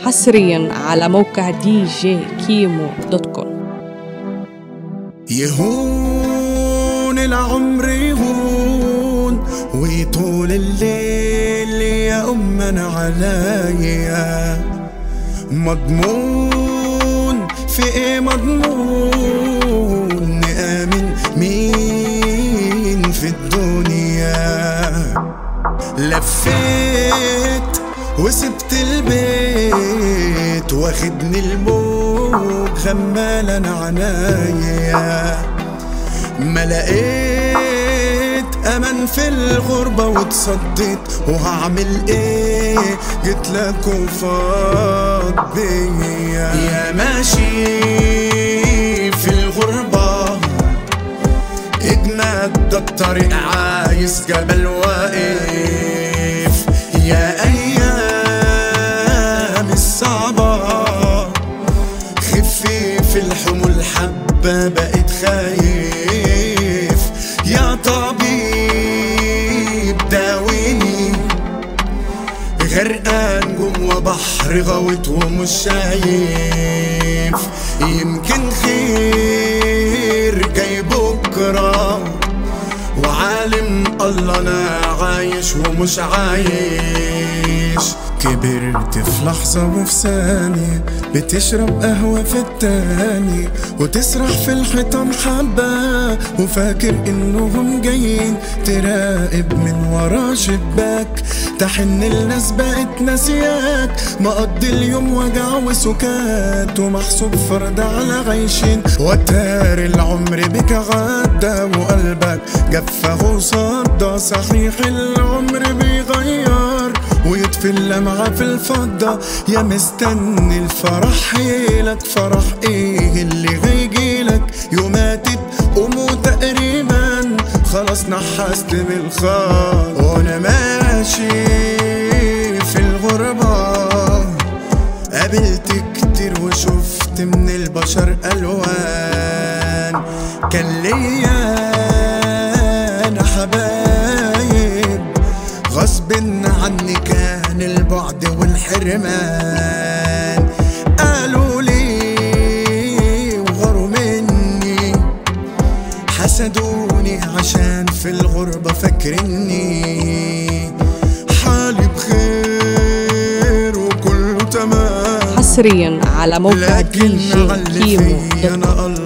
حصريا على موقع دي جي كيمو دوت كوم يهون العمر يهون ويطول الليل يا أمنا عليا مضمون في ايه مضمون نآمن مين في الدنيا لفيت وسبت البيت واخدني الموج غمالا عنايا ما لقيت امان في الغربة واتصديت وهعمل ايه جيت لك وفاض بيا يا ماشي في الغربة اجمد ده الطريق عايز جبل واقف يا ايام الصعبة خفيف الحمول حبة بقيت خايف يا طبيب داويني غرقان جوا بحر غويت ومش شايف يمكن خير جاي بكره وعالم الله انا عايش ومش عايش كبرت في لحظة وفي ثانية بتشرب قهوة في التاني وتسرح في الحيطان حبة وفاكر انهم جايين تراقب من ورا شباك تحن الناس بقت ناسياك مقضي اليوم وجع وسكات ومحسوب فرد على عيشين وتار العمر بك غدا وقلبك جفه وصدى صحيح العمر بيغير ويطفي اللمعة في الفضة يا مستني الفرح حيلك فرح ايه اللي هيجيلك يوماتت قوموا تقريبا خلاص نحست بالخط وانا ماشي في الغربة قابلت كتير وشفت من البشر ألوان كان ليا أنا حبايب غصب عني كان البعد والحرمان قالوا لي وغاروا مني حسدوني عشان في الغربة فاكرني حالي بخير وكله تمام حصريا على موقع دي لكن جي على اللي كيمو فيا دوت كوم انا الله